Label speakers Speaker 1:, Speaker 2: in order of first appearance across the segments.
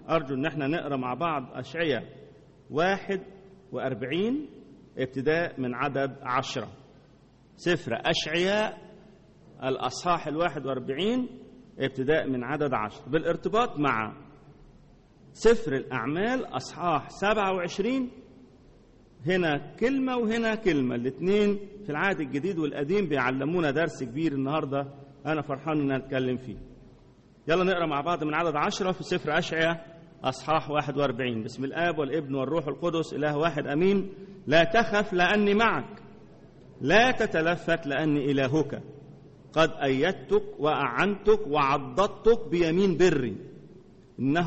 Speaker 1: أرجو إن احنا نقرأ مع بعض أشعية واحد وأربعين ابتداء من عدد عشرة سفر أشعياء الأصحاح الواحد وأربعين ابتداء من عدد عشر بالارتباط مع سفر الأعمال أصحاح سبعة وعشرين هنا كلمة وهنا كلمة الاثنين في العهد الجديد والقديم بيعلمونا درس كبير النهاردة أنا فرحان إن أتكلم فيه يلا نقرأ مع بعض من عدد عشرة في سفر أشعياء أصحاح 41 بسم الآب والابن والروح القدس إله واحد أمين لا تخف لأني معك لا تتلفت لأني إلهك قد أيدتك وأعنتك وعضدتك بيمين بري إنه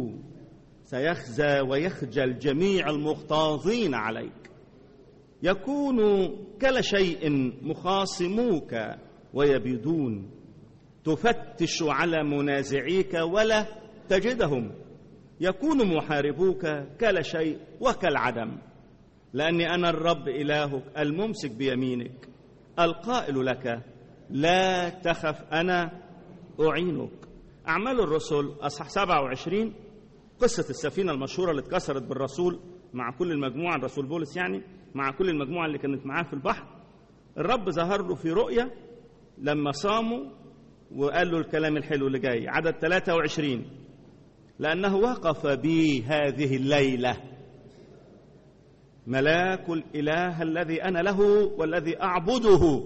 Speaker 1: سيخزى ويخجل جميع المغتاظين عليك يكون كل شيء مخاصموك ويبيدون تفتش على منازعيك ولا تجدهم يكون محاربوك كلا شيء وكالعدم لاني انا الرب الهك الممسك بيمينك القائل لك لا تخف انا اعينك اعمال الرسل اصحاح 27 قصه السفينه المشهوره اللي اتكسرت بالرسول مع كل المجموعه الرسول بولس يعني مع كل المجموعه اللي كانت معاه في البحر الرب ظهر له في رؤيه لما صاموا وقال له الكلام الحلو اللي جاي عدد 23 لأنه وقف بي هذه الليلة ملاك الإله الذي أنا له والذي أعبده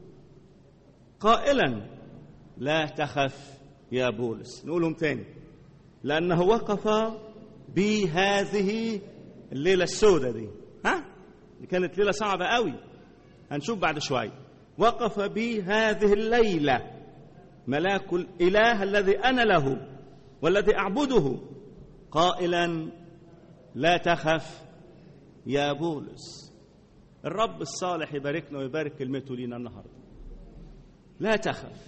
Speaker 1: قائلا لا تخف يا بولس نقولهم تاني لأنه وقف بي هذه الليلة السوداء دي ها دي كانت ليلة صعبة قوي هنشوف بعد شوية وقف بي هذه الليلة ملاك الإله الذي أنا له والذي أعبده قائلا لا تخف يا بولس الرب الصالح يباركنا ويبارك كلمته لينا النهارده لا تخف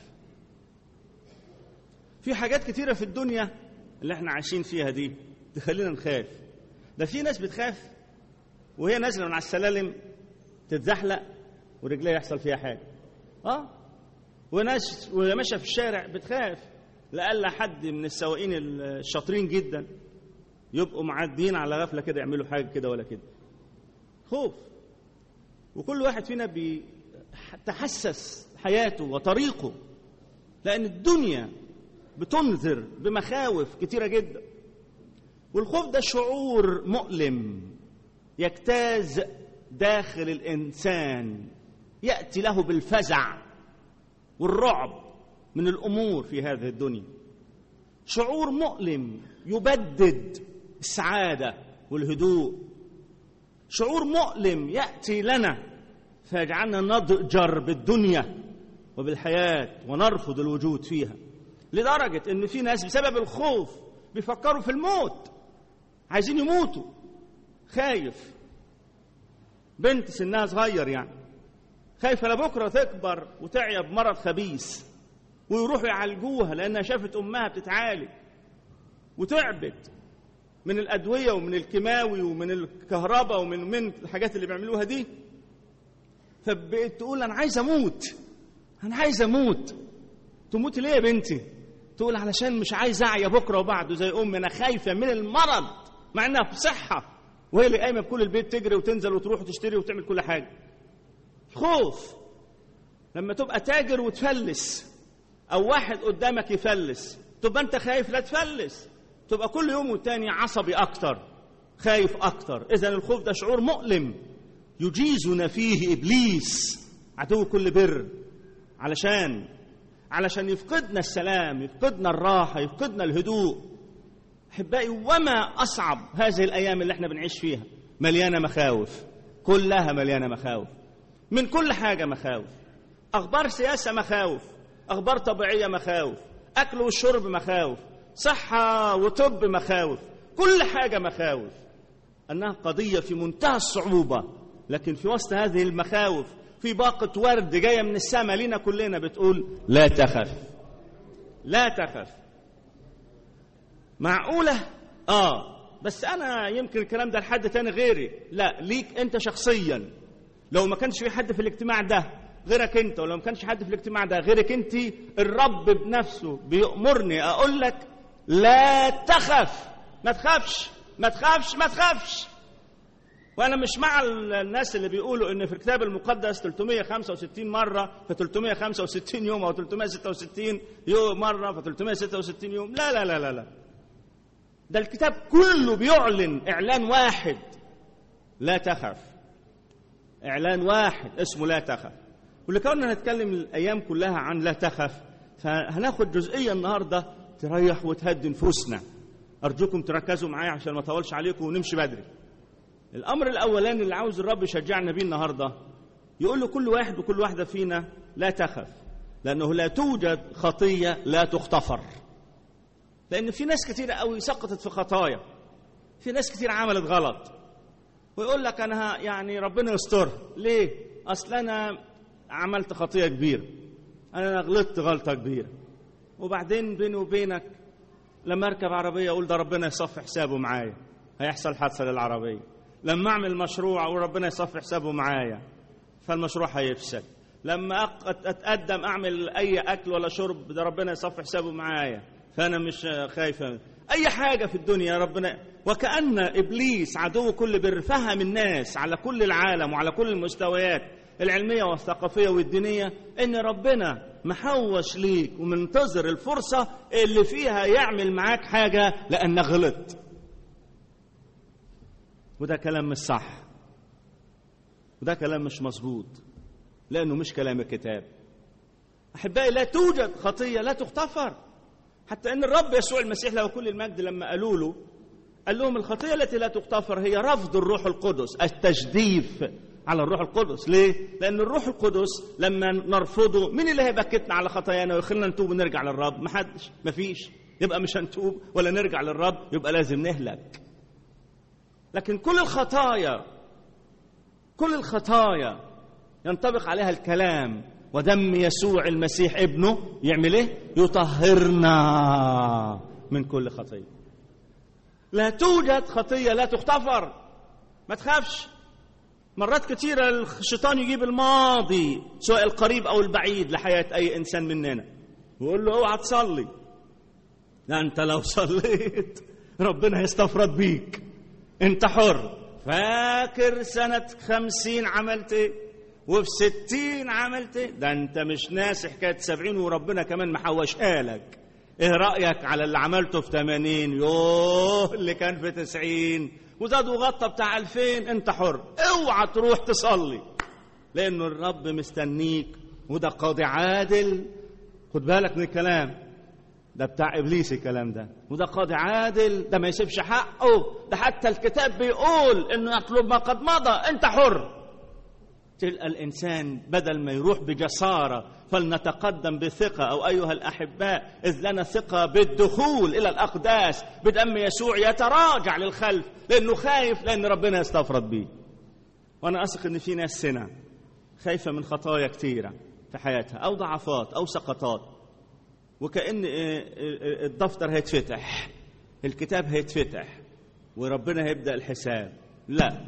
Speaker 1: في حاجات كتيرة في الدنيا اللي احنا عايشين فيها دي تخلينا نخاف ده في ناس بتخاف وهي نازلة من على السلالم تتزحلق ورجليها يحصل فيها حاجة اه وناس وهي ماشية في الشارع بتخاف لألا حد من السواقين الشاطرين جدا يبقوا معديين على غفلة كده يعملوا حاجة كده ولا كده خوف وكل واحد فينا بيتحسس حياته وطريقه لأن الدنيا بتنذر بمخاوف كتيرة جدا والخوف ده شعور مؤلم يجتاز داخل الإنسان يأتي له بالفزع والرعب من الامور في هذه الدنيا شعور مؤلم يبدد السعاده والهدوء شعور مؤلم ياتي لنا فيجعلنا نضجر بالدنيا وبالحياه ونرفض الوجود فيها لدرجه ان في ناس بسبب الخوف بيفكروا في الموت عايزين يموتوا خايف بنت سنها صغير يعني خايفه لبكره تكبر وتعيا بمرض خبيث ويروحوا يعالجوها لانها شافت امها بتتعالج وتعبت من الادويه ومن الكيماوي ومن الكهرباء ومن من الحاجات اللي بيعملوها دي فبقت تقول انا عايز اموت انا عايز اموت تموتي ليه يا بنتي تقول علشان مش عايز اعيا بكره وبعده زي امي انا خايفه من المرض مع انها في صحه وهي اللي قايمه بكل البيت تجري وتنزل وتروح وتشتري وتعمل كل حاجه خوف لما تبقى تاجر وتفلس او واحد قدامك يفلس تبقى انت خايف لا تفلس تبقى كل يوم والتاني عصبي اكتر خايف اكتر اذا الخوف ده شعور مؤلم يجيزنا فيه ابليس عدو كل بر علشان علشان يفقدنا السلام يفقدنا الراحه يفقدنا الهدوء احبائي وما اصعب هذه الايام اللي احنا بنعيش فيها مليانه مخاوف كلها مليانه مخاوف من كل حاجه مخاوف اخبار سياسه مخاوف اخبار طبيعيه مخاوف اكل والشرب مخاوف صحه وطب مخاوف كل حاجه مخاوف انها قضيه في منتهى الصعوبه لكن في وسط هذه المخاوف في باقه ورد جايه من السماء لينا كلنا بتقول لا تخف لا تخف معقوله اه بس انا يمكن الكلام ده لحد تاني غيري لا ليك انت شخصيا لو ما كانش في حد في الاجتماع ده غيرك انت ولو ما كانش حد في الاجتماع ده غيرك انت الرب بنفسه بيأمرني اقول لك لا تخف ما تخافش ما تخافش ما تخافش وانا مش مع الناس اللي بيقولوا ان في الكتاب المقدس 365 مره في 365 يوم او 366 يوم مره في 366 يوم لا لا لا لا لا ده الكتاب كله بيعلن اعلان واحد لا تخف اعلان واحد اسمه لا تخف ولكوننا نتكلم الايام كلها عن لا تخف فهناخد جزئيه النهارده تريح وتهدي نفوسنا ارجوكم تركزوا معايا عشان ما اطولش عليكم ونمشي بدري الامر الاولاني اللي عاوز الرب يشجعنا بيه النهارده يقول له كل واحد وكل واحده فينا لا تخف لانه لا توجد خطيه لا تغتفر لان في ناس كتير قوي سقطت في خطايا في ناس كتير عملت غلط ويقول لك انا يعني ربنا يستر ليه اصل انا عملت خطيه كبيره انا غلطت غلطه كبيره وبعدين بيني وبينك لما اركب عربيه اقول ده ربنا يصفي حسابه معايا هيحصل حادثه للعربيه لما اعمل مشروع اقول ربنا يصفي حسابه معايا فالمشروع هيفشل لما اتقدم اعمل اي اكل ولا شرب ده ربنا يصفي حسابه معايا فانا مش خايف اي حاجه في الدنيا ربنا وكان ابليس عدو كل بر فهم الناس على كل العالم وعلى كل المستويات العلميه والثقافيه والدينيه ان ربنا محوش ليك ومنتظر الفرصه اللي فيها يعمل معاك حاجه لانك غلطت وده كلام مش صح وده كلام مش مظبوط لانه مش كلام الكتاب احبائي لا توجد خطيه لا تغتفر حتى ان الرب يسوع المسيح له كل المجد لما قالوا له قال لهم الخطيه التي لا تغتفر هي رفض الروح القدس التجديف على الروح القدس ليه لان الروح القدس لما نرفضه مين اللي هيبكتنا على خطايانا ويخلينا نتوب ونرجع للرب محدش مفيش يبقى مش هنتوب ولا نرجع للرب يبقى لازم نهلك لكن كل الخطايا كل الخطايا ينطبق عليها الكلام ودم يسوع المسيح ابنه يعمل ايه يطهرنا من كل خطيه لا توجد خطيه لا تغتفر ما تخافش مرات كثيرة الشيطان يجيب الماضي سواء القريب أو البعيد لحياة أي إنسان مننا ويقول له اوعى تصلي لا أنت لو صليت ربنا يستفرد بيك أنت حر فاكر سنة خمسين عملت ايه وفي ستين عملت ايه ده أنت مش ناسي حكاية سبعين وربنا كمان محوشها لك ايه رأيك على اللي عملته في 80 يوه اللي كان في 90 وزاد وغطى بتاع 2000 انت حر اوعى تروح تصلي لانه الرب مستنيك وده قاضي عادل خد بالك من الكلام ده بتاع ابليس الكلام ده وده قاضي عادل ده ما يسيبش حقه ده حتى الكتاب بيقول انه يطلب ما قد مضى انت حر تلقى الانسان بدل ما يروح بجساره فلنتقدم بثقه او ايها الاحباء اذ لنا ثقه بالدخول الى الاقداس بدم يسوع يتراجع للخلف لانه خايف لان ربنا يستفرد بيه وانا اثق ان في ناس سنه خايفه من خطايا كثيره في حياتها او ضعفات او سقطات وكان الدفتر هيتفتح الكتاب هيتفتح وربنا هيبدا الحساب لا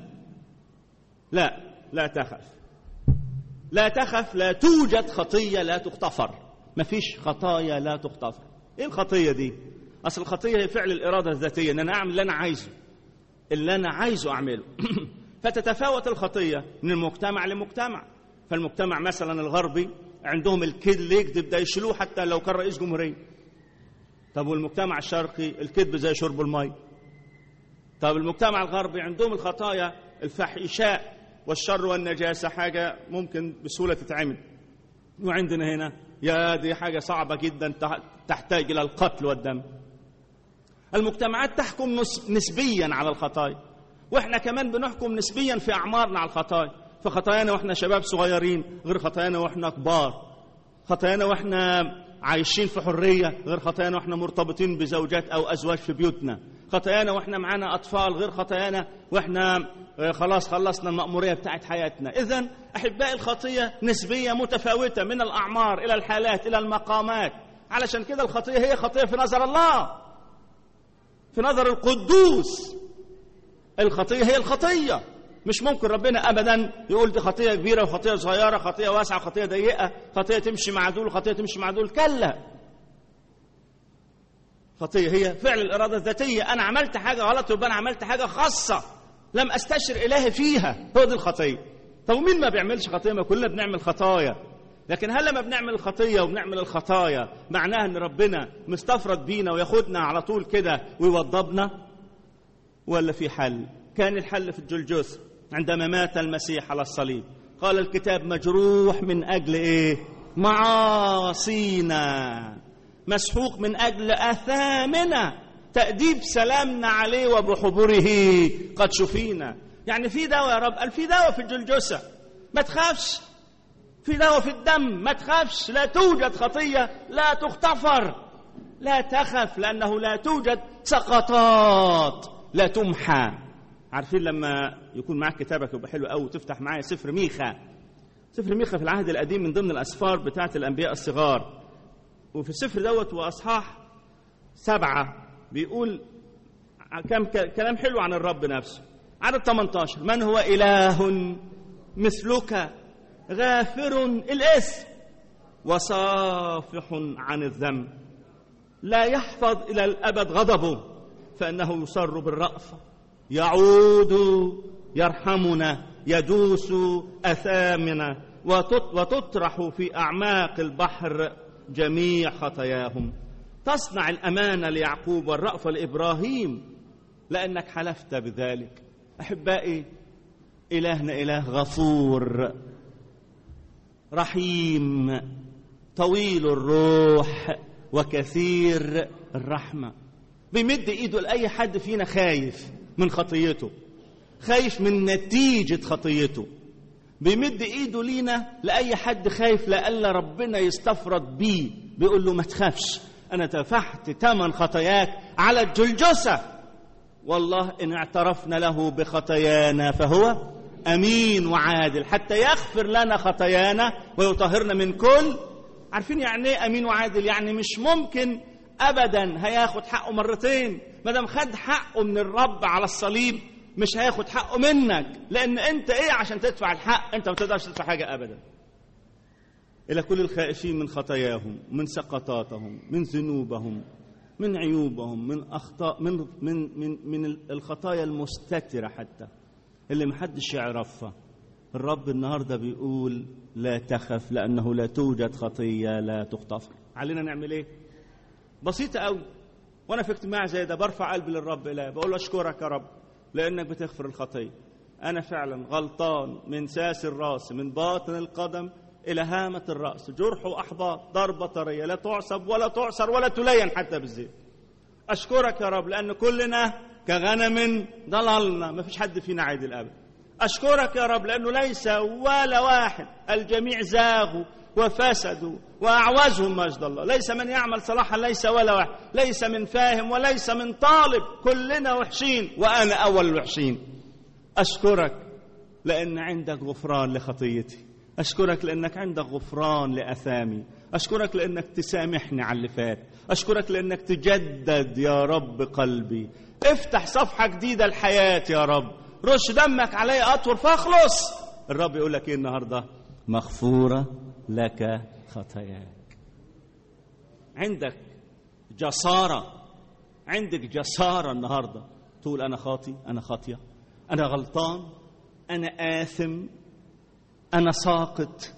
Speaker 1: لا لا تخف لا تخف لا توجد خطية لا تغتفر مفيش خطايا لا تغتفر ايه الخطية دي اصل الخطية هي فعل الإرادة الذاتية ان انا اعمل اللي انا عايزه اللي انا عايزه اعمله فتتفاوت الخطية من المجتمع لمجتمع فالمجتمع مثلا الغربي عندهم الكذب يكذب ده يشيلوه حتى لو كان رئيس جمهورية طب والمجتمع الشرقي الكذب زي شرب المي طب المجتمع الغربي عندهم الخطايا الفحشاء والشر والنجاسة حاجة ممكن بسهولة تتعمل وعندنا هنا يا دي حاجة صعبة جدا تحتاج إلى القتل والدم المجتمعات تحكم نسبيا على الخطايا واحنا كمان بنحكم نسبيا في أعمارنا على الخطايا فخطايانا واحنا شباب صغيرين غير خطايانا واحنا كبار خطايانا واحنا عايشين في حرية غير خطايانا واحنا مرتبطين بزوجات أو أزواج في بيوتنا خطايانا واحنا معانا أطفال غير خطايانا واحنا خلاص خلصنا المأمورية بتاعت حياتنا إذا أحبائي الخطية نسبية متفاوتة من الأعمار إلى الحالات إلى المقامات علشان كده الخطية هي خطية في نظر الله في نظر القدوس الخطية هي الخطية مش ممكن ربنا ابدا يقول دي خطيه كبيره وخطيه صغيره خطيه واسعه خطيه ضيقه خطيه تمشي مع دول وخطيه تمشي مع دول كلا خطية هي فعل الإرادة الذاتية أنا عملت حاجة غلط يبقى أنا عملت حاجة خاصة لم أستشر إلهي فيها هو دي الخطية طب ومين ما بيعملش خطية ما كلنا بنعمل خطايا لكن هل لما بنعمل الخطية وبنعمل الخطايا معناها ان ربنا مستفرد بينا وياخدنا على طول كده ويوضبنا ولا في حل كان الحل في الجلجث عندما مات المسيح على الصليب قال الكتاب مجروح من اجل ايه معاصينا مسحوق من اجل اثامنا تاديب سلامنا عليه وبحبره قد شفينا يعني في دواء يا رب قال في دواء في الجلجثه ما تخافش في دواء في الدم ما تخافش لا توجد خطيه لا تغتفر لا تخف لانه لا توجد سقطات لا تمحى عارفين لما يكون معاك كتابك يبقى حلو قوي تفتح معايا سفر ميخا سفر ميخا في العهد القديم من ضمن الاسفار بتاعه الانبياء الصغار وفي السفر دوت واصحاح سبعه بيقول كم كلام حلو عن الرب نفسه عدد 18 من هو اله مثلك غافر الاسم وصافح عن الذنب لا يحفظ الى الابد غضبه فانه يصر بالرأفه يعود يرحمنا يدوس اثامنا وتطرح في اعماق البحر جميع خطاياهم تصنع الامانه ليعقوب والرأفه لابراهيم لانك حلفت بذلك احبائي الهنا اله غفور رحيم طويل الروح وكثير الرحمه بيمد ايده لاي حد فينا خايف من خطيته خايف من نتيجه خطيته بيمد ايده لينا لاي حد خايف لألا ربنا يستفرد بيه بيقول له ما تخافش انا دفعت ثمن خطاياك على الجلجسه والله ان اعترفنا له بخطايانا فهو امين وعادل حتى يغفر لنا خطايانا ويطهرنا من كل عارفين يعني ايه امين وعادل يعني مش ممكن ابدا هياخد حقه مرتين ما دام خد حقه من الرب على الصليب مش هياخد حقه منك لان انت ايه عشان تدفع الحق انت ما تقدرش تدفع حاجه ابدا الى كل الخائفين من خطاياهم من سقطاتهم من ذنوبهم من عيوبهم من اخطاء من من من من الخطايا المستتره حتى اللي محدش يعرفها الرب النهارده بيقول لا تخف لانه لا توجد خطيه لا تغتفر علينا نعمل ايه بسيطه قوي وانا في اجتماع زي ده برفع قلبي للرب اله بقول له اشكرك يا رب لانك بتغفر الخطيه انا فعلا غلطان من ساس الراس من باطن القدم الى هامه الراس جرح واحباط ضربه طريه لا تعصب ولا تعصر ولا تلين حتى بالزيت اشكرك يا رب لان كلنا كغنم ضللنا ما فيش حد فينا عادل ابدا اشكرك يا رب لانه ليس ولا واحد الجميع زاغوا وفسدوا واعوزهم مجد الله ليس من يعمل صلاحا ليس ولا واحد ليس من فاهم وليس من طالب كلنا وحشين وانا اول الوحشين اشكرك لان عندك غفران لخطيتي اشكرك لانك عندك غفران لاثامي اشكرك لانك تسامحني على اللي فات اشكرك لانك تجدد يا رب قلبي افتح صفحه جديده لحياتي يا رب رش دمك علي اطول فاخلص الرب يقول لك ايه النهارده مغفوره لك خطاياك عندك جساره عندك جساره النهارده تقول انا خاطي انا خاطيه انا غلطان انا اثم انا ساقط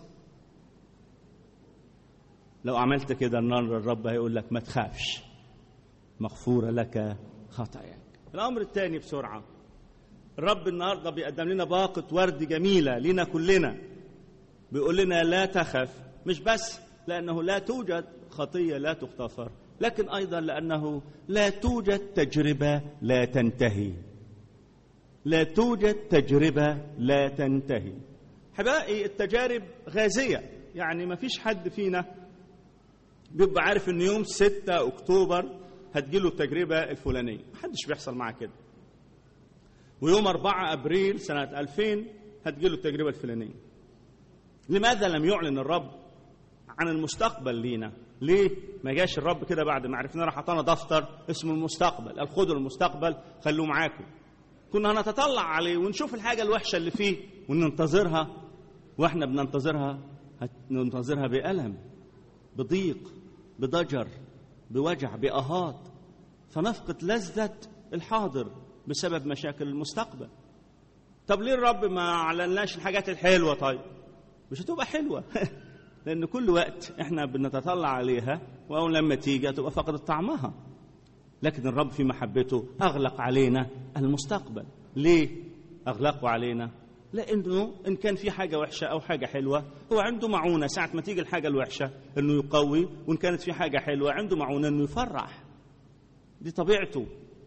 Speaker 1: لو عملت كده النهارده الرب هيقول لك ما تخافش مغفوره لك خطاياك الامر الثاني بسرعه الرب النهارده بيقدم لنا باقه ورد جميله لينا كلنا بيقول لنا لا تخف مش بس لانه لا توجد خطيه لا تغتفر لكن ايضا لانه لا توجد تجربه لا تنتهي لا توجد تجربه لا تنتهي حبائي التجارب غازيه يعني ما فيش حد فينا بيبقى عارف ان يوم 6 اكتوبر هتجيله التجربه الفلانيه محدش بيحصل معاه كده ويوم 4 ابريل سنه 2000 هتجيله التجربه الفلانيه لماذا لم يعلن الرب عن المستقبل لينا ليه ما جاش الرب كده بعد ما عرفنا راح عطانا دفتر اسمه المستقبل قال خدوا المستقبل خلوه معاكم كنا هنتطلع عليه ونشوف الحاجه الوحشه اللي فيه وننتظرها واحنا بننتظرها ننتظرها بألم بضيق بضجر بوجع بآهات فنفقد لذة الحاضر بسبب مشاكل المستقبل طب ليه الرب ما اعلناش الحاجات الحلوه طيب مش هتبقى حلوه لان كل وقت احنا بنتطلع عليها واول لما تيجي هتبقى فقدت طعمها لكن الرب في محبته اغلق علينا المستقبل ليه اغلقوا علينا لانه ان كان في حاجه وحشه او حاجه حلوه هو عنده معونه ساعه ما تيجي الحاجه الوحشه انه يقوي وان كانت في حاجه حلوه عنده معونه انه يفرح دي طبيعته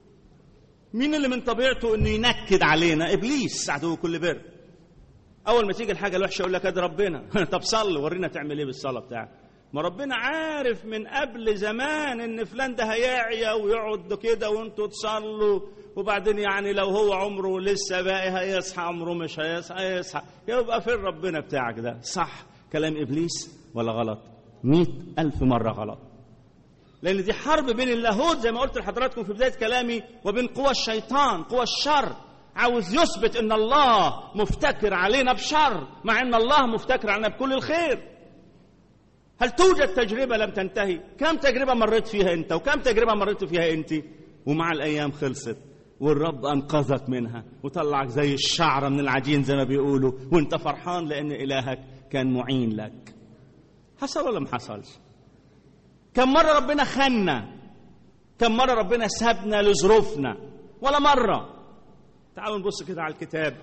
Speaker 1: مين اللي من طبيعته انه ينكد علينا ابليس عدو كل بر اول ما تيجي الحاجه الوحشه يقول لك ادي ربنا طب صلي ورينا تعمل ايه بالصلاه بتاعك ما ربنا عارف من قبل زمان ان فلان ده هيعيا ويقعد كده وانتوا تصلوا وبعدين يعني لو هو عمره لسه باقي هيصحى عمره مش هيصحى هيصحى يبقى فين ربنا بتاعك ده صح كلام ابليس ولا غلط مئة ألف مرة غلط لأن دي حرب بين اللاهوت زي ما قلت لحضراتكم في بداية كلامي وبين قوى الشيطان قوى الشر عاوز يثبت ان الله مفتكر علينا بشر مع ان الله مفتكر علينا بكل الخير هل توجد تجربة لم تنتهي كم تجربة مريت فيها انت وكم تجربة مريت فيها انت ومع الايام خلصت والرب انقذك منها وطلعك زي الشعرة من العجين زي ما بيقولوا وانت فرحان لان الهك كان معين لك حصل ولا ما حصلش كم مرة ربنا خنا كم مرة ربنا سابنا لظروفنا ولا مرة تعالوا نبص كده على الكتاب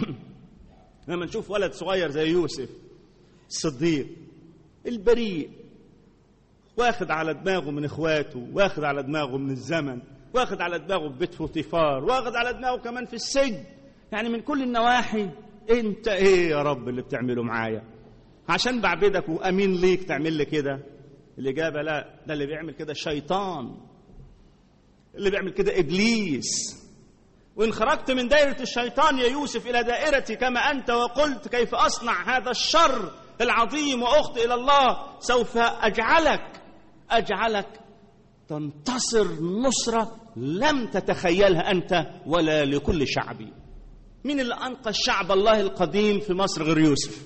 Speaker 1: لما نشوف ولد صغير زي يوسف الصديق البريء واخد على دماغه من اخواته واخد على دماغه من الزمن واخد على دماغه في بيت فوطيفار واخد على دماغه كمان في السجن يعني من كل النواحي انت ايه يا رب اللي بتعمله معايا عشان بعبدك وامين ليك تعمل لي كده الاجابه لا ده اللي بيعمل كده الشيطان اللي بيعمل كده ابليس وإن خرجت من دائرة الشيطان يا يوسف إلى دائرتي كما أنت وقلت كيف أصنع هذا الشر العظيم وأخطئ إلى الله سوف أجعلك أجعلك تنتصر نصرة لم تتخيلها أنت ولا لكل شعبي مين اللي أنقذ شعب الله القديم في مصر غير يوسف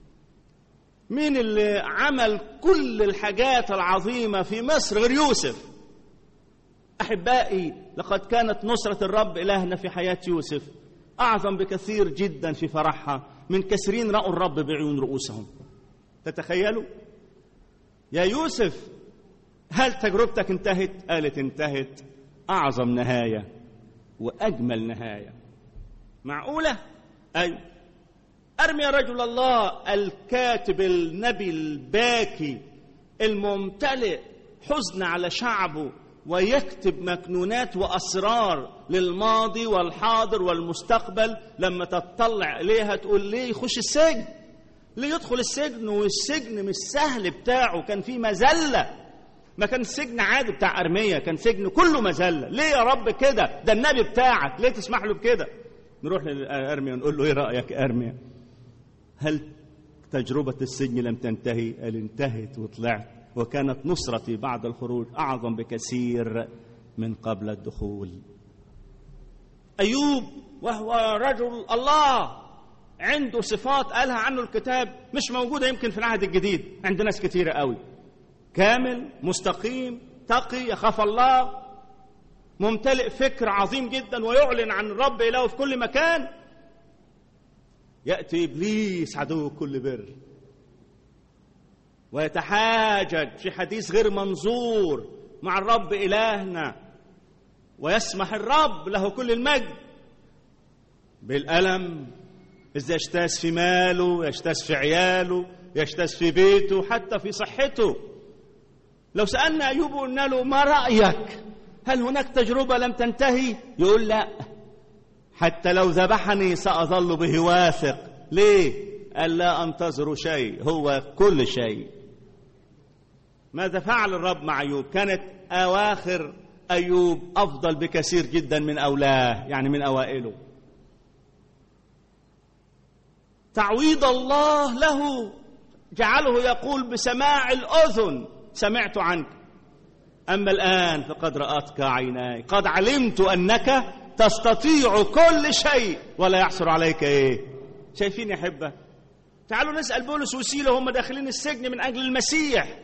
Speaker 1: مين اللي عمل كل الحاجات العظيمة في مصر غير يوسف احبائي لقد كانت نصره الرب الهنا في حياه يوسف اعظم بكثير جدا في فرحها من كثيرين راوا الرب بعيون رؤوسهم تتخيلوا يا يوسف هل تجربتك انتهت قالت انتهت اعظم نهايه واجمل نهايه معقوله اي ارمي يا رجل الله الكاتب النبي الباكي الممتلئ حزن على شعبه ويكتب مكنونات واسرار للماضي والحاضر والمستقبل لما تطلع اليها تقول ليه يخش السجن ليه يدخل السجن والسجن مش سهل بتاعه كان فيه مذله ما كان السجن عادي بتاع ارميه كان سجن كله مذله ليه يا رب كده ده النبي بتاعك ليه تسمح له بكده نروح لارميا ونقول له ايه رايك ارميا هل تجربه السجن لم تنتهي قال انتهت وطلعت وكانت نصرتي بعد الخروج اعظم بكثير من قبل الدخول ايوب وهو رجل الله عنده صفات قالها عنه الكتاب مش موجوده يمكن في العهد الجديد عند ناس كتيره قوي كامل مستقيم تقي يخاف الله ممتلئ فكر عظيم جدا ويعلن عن الرب الهه في كل مكان ياتي ابليس عدو كل بر ويتحاجج في حديث غير منظور مع الرب إلهنا ويسمح الرب له كل المجد بالألم إذا يجتاز في ماله يجتاز في عياله يجتاز في بيته حتى في صحته لو سألنا أيوب وقلنا له ما رأيك هل هناك تجربة لم تنتهي يقول لا حتى لو ذبحني سأظل به واثق ليه قال لا أنتظر شيء هو كل شيء ماذا فعل الرب مع أيوب كانت أواخر أيوب أفضل بكثير جدا من أولاه يعني من أوائله تعويض الله له جعله يقول بسماع الأذن سمعت عنك أما الآن فقد رأتك عيناي قد علمت أنك تستطيع كل شيء ولا يحصر عليك إيه شايفين يا حبة تعالوا نسأل بولس وسيلة هم داخلين السجن من أجل المسيح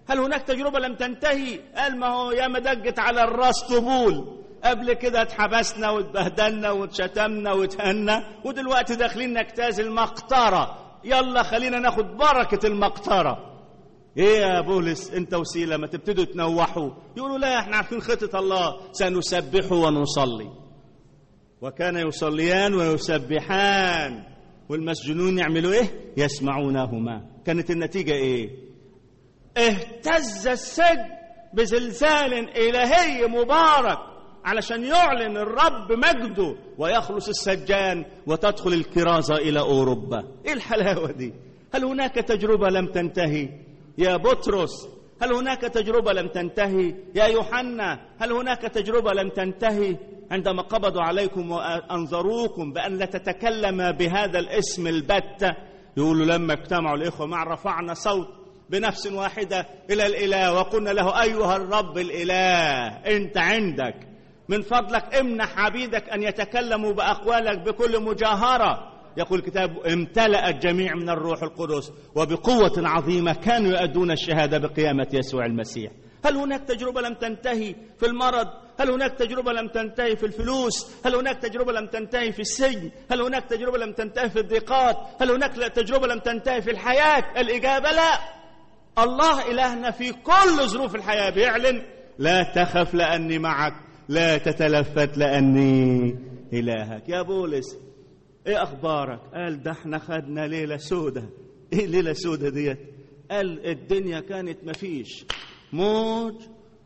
Speaker 1: هل هناك تجربة لم تنتهي قال ما هو يا ما دقت على الراس طبول قبل كده اتحبسنا واتبهدلنا واتشتمنا واتهنا ودلوقتي داخلين نجتاز المقطرة يلا خلينا ناخد بركة المقطرة ايه يا بولس انت وسيلة ما تبتدوا تنوحوا يقولوا لا احنا عارفين خطة الله سنسبح ونصلي وكان يصليان ويسبحان والمسجونون يعملوا ايه يسمعونهما كانت النتيجة ايه اهتز السجن بزلزال إلهي مبارك علشان يعلن الرب مجده ويخلص السجان وتدخل الكرازة إلى أوروبا إيه الحلاوة دي هل هناك تجربة لم تنتهي يا بطرس هل هناك تجربة لم تنتهي يا يوحنا هل هناك تجربة لم تنتهي عندما قبضوا عليكم وأنظروكم بأن لا تتكلم بهذا الاسم البتة يقولوا لما اجتمعوا الإخوة مع رفعنا صوت بنفس واحدة إلى الإله وقلنا له أيها الرب الإله أنت عندك من فضلك امنح عبيدك أن يتكلموا بأقوالك بكل مجاهرة يقول الكتاب امتلأ الجميع من الروح القدس وبقوة عظيمة كانوا يؤدون الشهادة بقيامة يسوع المسيح هل هناك تجربة لم تنتهي في المرض هل هناك تجربة لم تنتهي في الفلوس هل هناك تجربة لم تنتهي في السجن هل هناك تجربة لم تنتهي في الضيقات هل هناك تجربة لم تنتهي في الحياة الإجابة لا الله إلهنا في كل ظروف الحياة بيعلن لا تخف لأني معك لا تتلفت لأني إلهك يا بولس إيه أخبارك قال ده احنا خدنا ليلة سودة إيه ليلة سودة ديت قال الدنيا كانت مفيش موج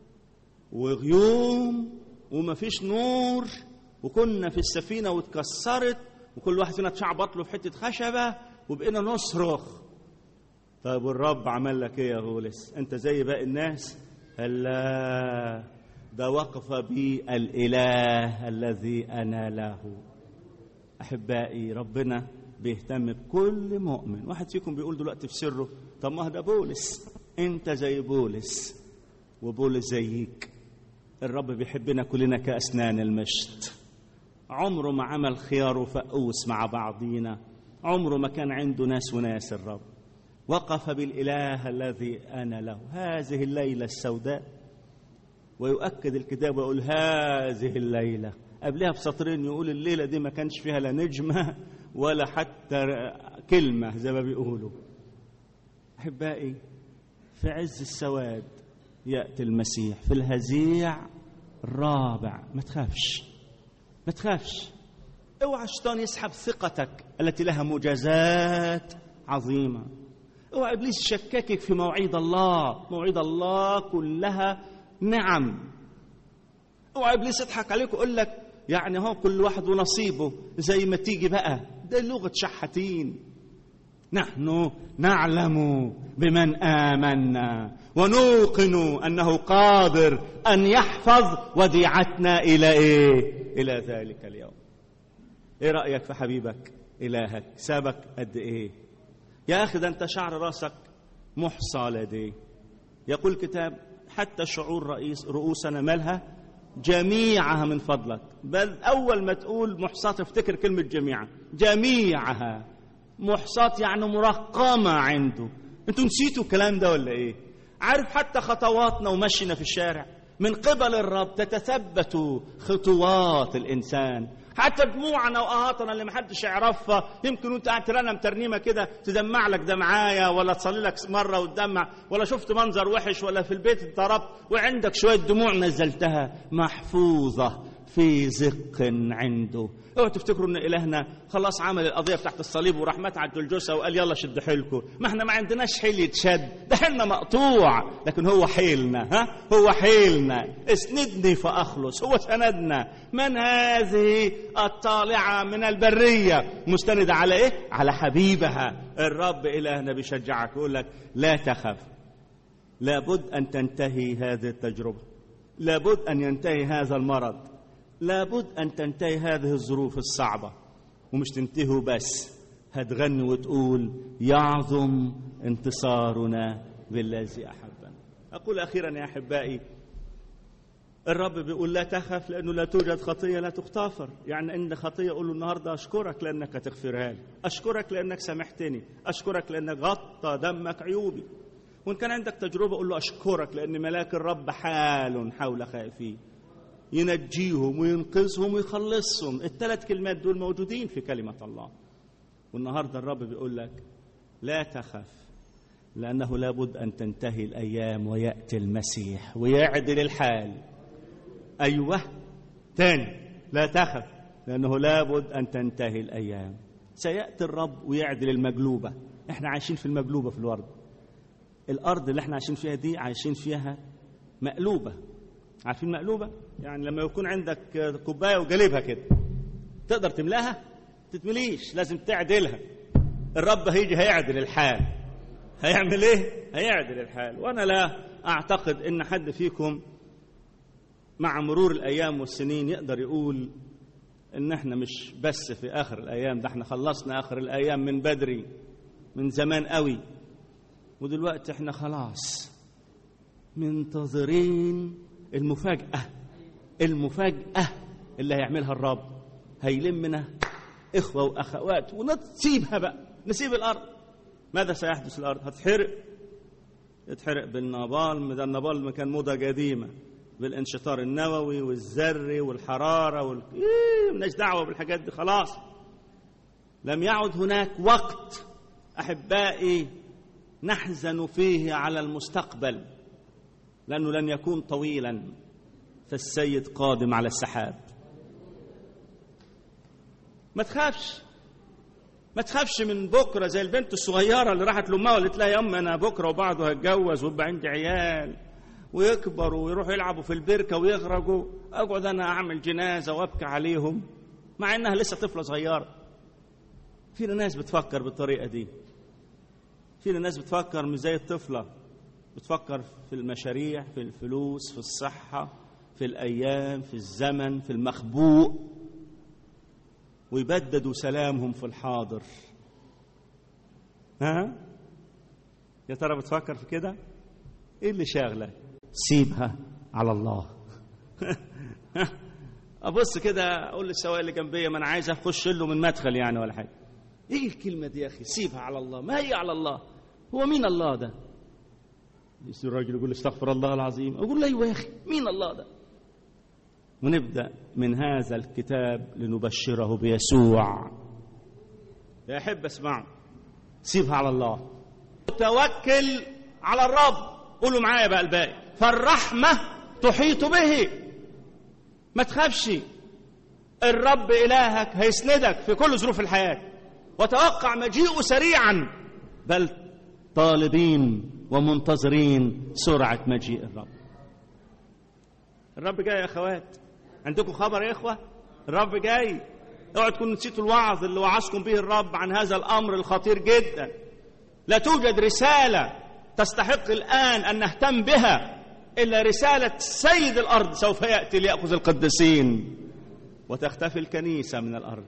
Speaker 1: وغيوم ومفيش نور وكنا في السفينة واتكسرت وكل واحد فينا اتشعبط له في حتة خشبة وبقينا نصرخ طيب والرب عمل لك ايه يا بولس انت زي باقي الناس هلا ده وقف بي الاله الذي انا له احبائي ربنا بيهتم بكل مؤمن واحد فيكم بيقول دلوقتي في سره طب ما ده بولس انت زي بولس وبولس زيك الرب بيحبنا كلنا كاسنان المشط عمره ما عمل خيار وفقوس مع بعضينا عمره ما كان عنده ناس وناس الرب وقف بالاله الذي انا له هذه الليله السوداء ويؤكد الكتاب ويقول هذه الليله قبلها بسطرين يقول الليله دي ما كانش فيها لا نجمه ولا حتى كلمه زي ما بيقولوا احبائي في عز السواد ياتي المسيح في الهزيع الرابع ما تخافش ما تخافش اوعى الشيطان يسحب ثقتك التي لها مجازات عظيمه اوعى ابليس يشككك في مواعيد الله مواعيد الله كلها نعم اوعى ابليس يضحك عليك ويقول لك يعني هو كل واحد ونصيبه زي ما تيجي بقى ده لغه شحاتين نحن نعلم بمن امنا ونوقن انه قادر ان يحفظ وديعتنا الى ايه الى ذلك اليوم ايه رايك في حبيبك الهك سابك قد ايه يا اخي ده انت شعر راسك محصى لديه يقول الكتاب حتى شعور رئيس رؤوسنا مالها جميعها من فضلك بل اول ما تقول محصاة افتكر كلمة جميعها جميعها محصاة يعني مرقمة عنده انتوا نسيتوا الكلام ده ولا ايه عارف حتى خطواتنا ومشينا في الشارع من قبل الرب تتثبت خطوات الانسان حتى دموعنا وقهاتنا اللي محدش يعرفها يمكن وانت قاعد ترنم ترنيمه كده تدمع لك دمعايه ولا تصلي لك مره وتدمع ولا شفت منظر وحش ولا في البيت اتضربت وعندك شويه دموع نزلتها محفوظه في زق عنده اوعوا تفتكروا ان الهنا خلاص عمل القضيه بتاعت الصليب وراح مات على الجلجسه وقال يلا شد حيلكم ما احنا ما عندناش حيل يتشد ده حيلنا مقطوع لكن هو حيلنا ها هو حيلنا اسندني فاخلص هو سندنا من هذه الطالعه من البريه مستنده على ايه على حبيبها الرب الهنا بيشجعك يقول لك لا تخف لابد ان تنتهي هذه التجربه لابد ان ينتهي هذا المرض لابد أن تنتهي هذه الظروف الصعبة ومش تنتهي بس هتغني وتقول يعظم انتصارنا بالذي أحبنا أقول أخيرا يا أحبائي الرب بيقول لا تخف لأنه لا توجد خطية لا تغتفر يعني إن خطية أقول له النهاردة أشكرك لأنك هتغفرها لي أشكرك لأنك سامحتني أشكرك لأنك غطى دمك عيوبي وان كان عندك تجربه قول له اشكرك لان ملاك الرب حال حول خائفين ينجيهم وينقذهم ويخلصهم الثلاث كلمات دول موجودين في كلمه الله والنهارده الرب بيقول لك لا تخف لانه لابد ان تنتهي الايام وياتي المسيح ويعدل الحال ايوه تاني لا تخف لانه لابد ان تنتهي الايام سياتي الرب ويعدل المقلوبه احنا عايشين في المقلوبه في الورد الارض اللي احنا عايشين فيها دي عايشين فيها مقلوبه عارفين مقلوبه يعني لما يكون عندك كوبايه وجالبها كده تقدر تملاها تتمليش لازم تعدلها الرب هيجي هيعدل الحال هيعمل ايه هيعدل الحال وانا لا اعتقد ان حد فيكم مع مرور الايام والسنين يقدر يقول ان احنا مش بس في اخر الايام ده احنا خلصنا اخر الايام من بدري من زمان قوي ودلوقتي احنا خلاص منتظرين المفاجاه المفاجاه اللي هيعملها الرب هيلمنا اخوه واخوات ونسيبها بقى نسيب الارض ماذا سيحدث الارض هتتحرق يتحرق بالنابال ده النابال كان موضه قديمه بالانشطار النووي والذري والحراره وال... إيه مالناش دعوه بالحاجات دي خلاص لم يعد هناك وقت احبائي نحزن فيه على المستقبل لانه لن يكون طويلا فالسيد قادم على السحاب ما تخافش ما تخافش من بكره زي البنت الصغيره اللي راحت لامها وقالت لها يا ام انا بكره وبعده هتجوز ويبقى عندي عيال ويكبروا ويروحوا يلعبوا في البركه ويغرقوا اقعد انا اعمل جنازه وابكي عليهم مع انها لسه طفله صغيره فينا ناس بتفكر بالطريقه دي فينا ناس بتفكر مش زي الطفله بتفكر في المشاريع في الفلوس في الصحه في الايام في الزمن في المخبوء ويبددوا سلامهم في الحاضر ها يا ترى بتفكر في كده ايه اللي شاغلك سيبها على الله ابص كده اقول للسواق اللي جنبيه ما انا عايز اخش له من مدخل يعني ولا حاجه ايه الكلمه دي يا اخي سيبها على الله ما هي على الله هو مين الله ده الراجل يقول استغفر الله العظيم اقول له ايوه يا اخي مين الله ده ونبدا من هذا الكتاب لنبشره بيسوع يا احب اسمعوا سيبها على الله توكل على الرب قولوا معايا بقى الباقي فالرحمه تحيط به ما تخافش الرب الهك هيسندك في كل ظروف الحياه وتوقع مجيئه سريعا بل طالبين ومنتظرين سرعه مجيء الرب الرب جاي يا اخوات عندكم خبر يا اخوه الرب جاي اوعوا تكونوا نسيتوا الوعظ اللي وعظكم به الرب عن هذا الامر الخطير جدا لا توجد رساله تستحق الان ان نهتم بها الا رساله سيد الارض سوف ياتي لياخذ القديسين وتختفي الكنيسه من الارض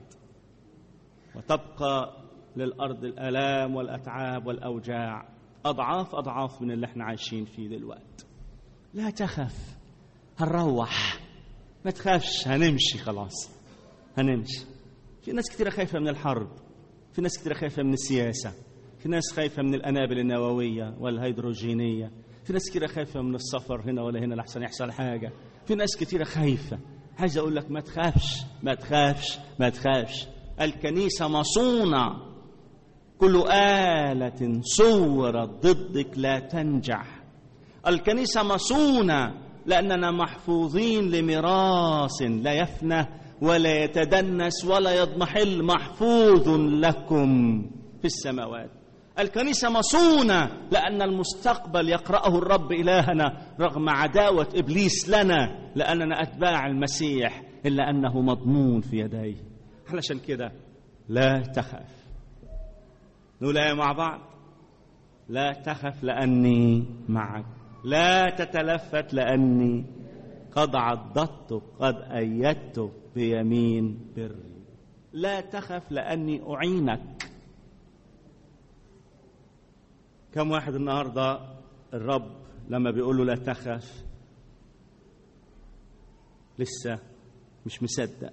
Speaker 1: وتبقى للارض الالام والاتعاب والاوجاع اضعاف اضعاف من اللي احنا عايشين فيه دلوقتي لا تخف هنروح ما تخافش هنمشي خلاص هنمشي في ناس كتيرة خايفة من الحرب في ناس كتيرة خايفة من السياسة في ناس خايفة من الأنابل النووية والهيدروجينية في ناس كتيرة خايفة من السفر هنا ولا هنا لحسن يحصل حاجة في ناس كتيرة خايفة عايز أقول لك ما تخافش ما تخافش ما تخافش الكنيسة مصونة كل آلة صورت ضدك لا تنجح الكنيسة مصونة لأننا محفوظين لميراث لا يفنى ولا يتدنس ولا يضمحل محفوظ لكم في السماوات الكنيسة مصونة لأن المستقبل يقرأه الرب إلهنا رغم عداوة إبليس لنا لأننا أتباع المسيح إلا أنه مضمون في يديه علشان كده لا تخف نقول آية مع بعض لا تخف لأني معك لا تتلفت لأني قد عضدتك قد أيدتك بيمين بري لا تخف لأني أعينك كم واحد النهاردة الرب لما بيقول له لا تخف لسه مش مصدق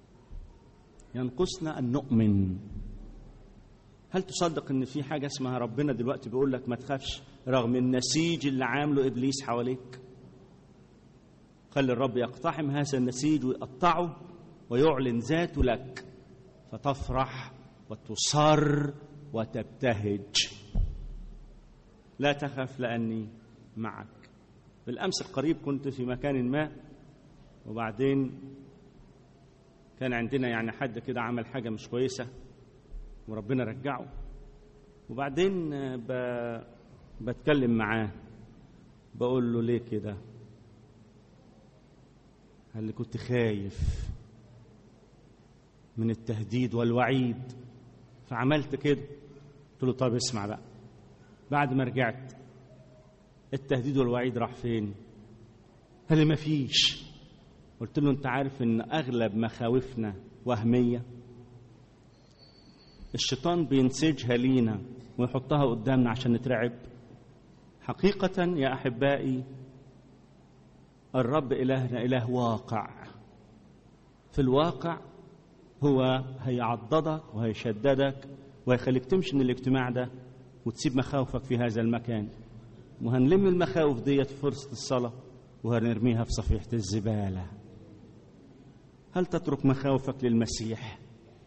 Speaker 1: ينقصنا أن نؤمن هل تصدق ان في حاجه اسمها ربنا دلوقتي بيقول لك ما تخافش رغم النسيج اللي عامله ابليس حواليك خلي الرب يقتحم هذا النسيج ويقطعه ويعلن ذاته لك فتفرح وتصر وتبتهج لا تخف لاني معك بالامس القريب كنت في مكان ما وبعدين كان عندنا يعني حد كده عمل حاجه مش كويسه وربنا رجعه وبعدين ب... بتكلم معاه بقول له ليه كده قال لي كنت خايف من التهديد والوعيد فعملت كده قلت له طب اسمع بقى بعد ما رجعت التهديد والوعيد راح فين قال لي ما فيش قلت له انت عارف ان اغلب مخاوفنا وهميه الشيطان بينسجها لينا ويحطها قدامنا عشان نترعب حقيقة يا أحبائي الرب إلهنا إله واقع في الواقع هو هيعضدك وهيشددك وهيخليك تمشي من الاجتماع ده وتسيب مخاوفك في هذا المكان وهنلم المخاوف ديت في فرصة الصلاة وهنرميها في صفيحة الزبالة هل تترك مخاوفك للمسيح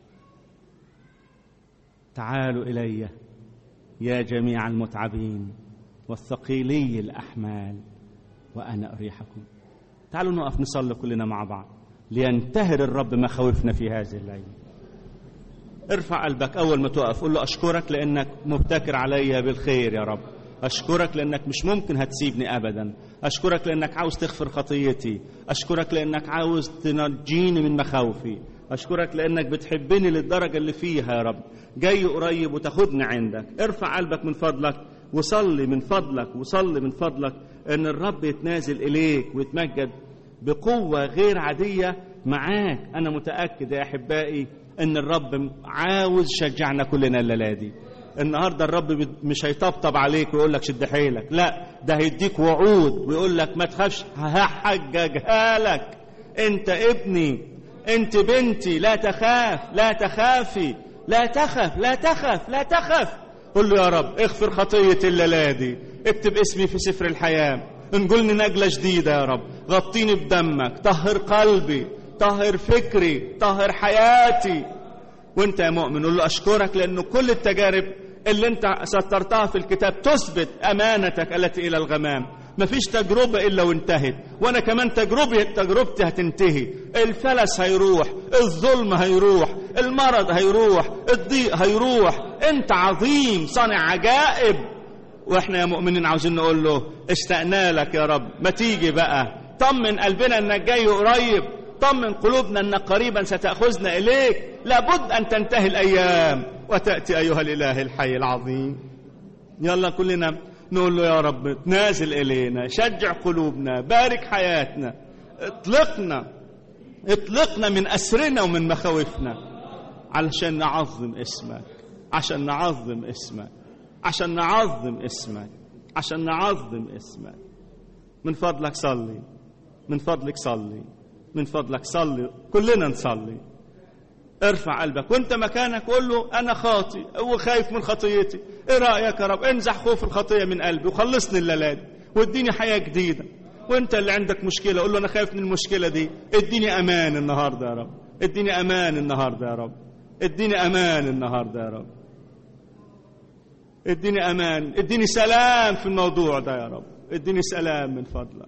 Speaker 1: تعالوا إلي يا جميع المتعبين والثقيلي الأحمال وأنا أريحكم تعالوا نقف نصلي كلنا مع بعض لينتهر الرب مخاوفنا في هذه الليلة ارفع قلبك أول ما تقف قول له أشكرك لأنك مبتكر عليا بالخير يا رب أشكرك لأنك مش ممكن هتسيبني أبدا أشكرك لأنك عاوز تغفر خطيتي أشكرك لأنك عاوز تنجيني من مخاوفي أشكرك لأنك بتحبني للدرجة اللي فيها يا رب جاي قريب وتاخدني عندك ارفع قلبك من فضلك وصلي من فضلك وصلي من فضلك ان الرب يتنازل اليك ويتمجد بقوه غير عاديه معاك انا متاكد يا احبائي ان الرب عاوز يشجعنا كلنا الليله دي النهارده الرب مش هيطبطب عليك ويقول لك شد حيلك لا ده هيديك وعود ويقول لك ما تخافش هحججها لك انت ابني انت بنتي لا تخاف لا تخافي لا تخف لا تخف لا تخف قل له يا رب اغفر خطية الليلة دي اكتب اسمي في سفر الحياة انقلني نقلة جديدة يا رب غطيني بدمك طهر قلبي طهر فكري طهر حياتي وانت يا مؤمن قل له اشكرك لانه كل التجارب اللي انت سطرتها في الكتاب تثبت امانتك التي الى الغمام مفيش تجربة إلا وانتهت وأنا كمان تجربتي تجربتي هتنتهي الفلس هيروح الظلم هيروح المرض هيروح الضيق هيروح أنت عظيم صانع عجائب وإحنا يا مؤمنين عاوزين نقول له اشتقنا لك يا رب ما تيجي بقى طمن قلبنا إنك جاي قريب طمن قلوبنا إنك قريبا ستأخذنا إليك لابد أن تنتهي الأيام وتأتي أيها الإله الحي العظيم يلا كلنا نقول له يا رب نازل إلينا شجع قلوبنا بارك حياتنا اطلقنا اطلقنا من أسرنا ومن مخاوفنا علشان نعظم اسمك عشان نعظم اسمك عشان نعظم اسمك عشان نعظم اسمك من فضلك صلي من فضلك صلي من فضلك صلي كلنا نصلي ارفع قلبك وانت مكانك قول له انا خاطي وخايف من خطيتي ايه رايك يا رب انزح خوف الخطيه من قلبي وخلصني الليله دي واديني حياه جديده وانت اللي عندك مشكله قول له انا خايف من المشكله دي اديني امان النهارده يا رب اديني امان النهارده يا رب اديني امان النهارده يا رب اديني امان اديني سلام في الموضوع ده يا رب اديني سلام من فضلك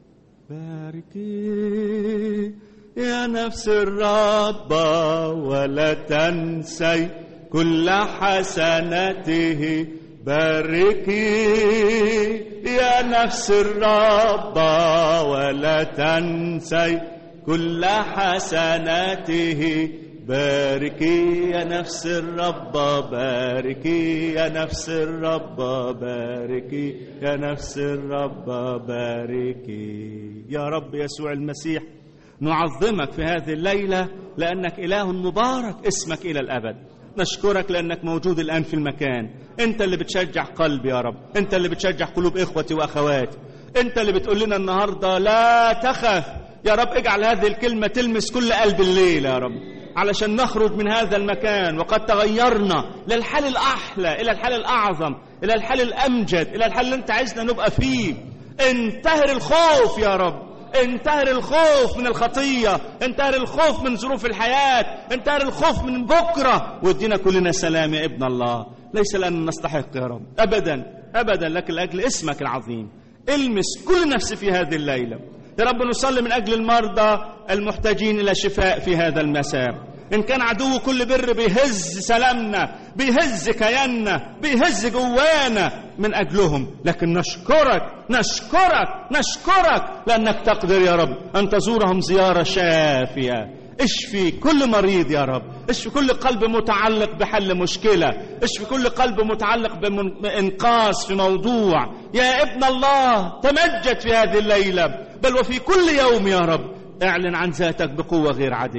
Speaker 1: باركي يا نفس الرب ولا تنسي كل حسناته باركي يا نفس الرب ولا تنسي كل حسناته باركي يا نفس الرب باركي يا نفس الرب باركي يا نفس الرب باركي يا رب يسوع المسيح نعظمك في هذه الليلة لأنك إله مبارك اسمك إلى الأبد نشكرك لأنك موجود الآن في المكان أنت اللي بتشجع قلبي يا رب أنت اللي بتشجع قلوب إخوتي وأخواتي أنت اللي بتقول لنا النهاردة لا تخف يا رب اجعل هذه الكلمة تلمس كل قلب الليل يا رب علشان نخرج من هذا المكان وقد تغيرنا للحال الأحلى إلى الحال الأعظم إلى الحال الأمجد إلى الحال اللي أنت عايزنا نبقى فيه انتهر الخوف يا رب انتهر الخوف من الخطية انتهر الخوف من ظروف الحياة انتهر الخوف من بكرة وادينا كلنا سلام يا ابن الله ليس لأن نستحق يا رب أبدا أبدا لكن لأجل اسمك العظيم المس كل نفس في هذه الليلة يا رب نصلي من أجل المرضى المحتاجين إلى شفاء في هذا المساء إن كان عدو كل بر بيهز سلامنا بيهز كياننا بيهز جوانا من أجلهم لكن نشكرك نشكرك نشكرك لأنك تقدر يا رب أن تزورهم زيارة شافية اشفي كل مريض يا رب اشفي كل قلب متعلق بحل مشكلة اشفي كل قلب متعلق بإنقاذ في موضوع يا ابن الله تمجد في هذه الليلة بل وفي كل يوم يا رب اعلن عن ذاتك بقوة غير عادية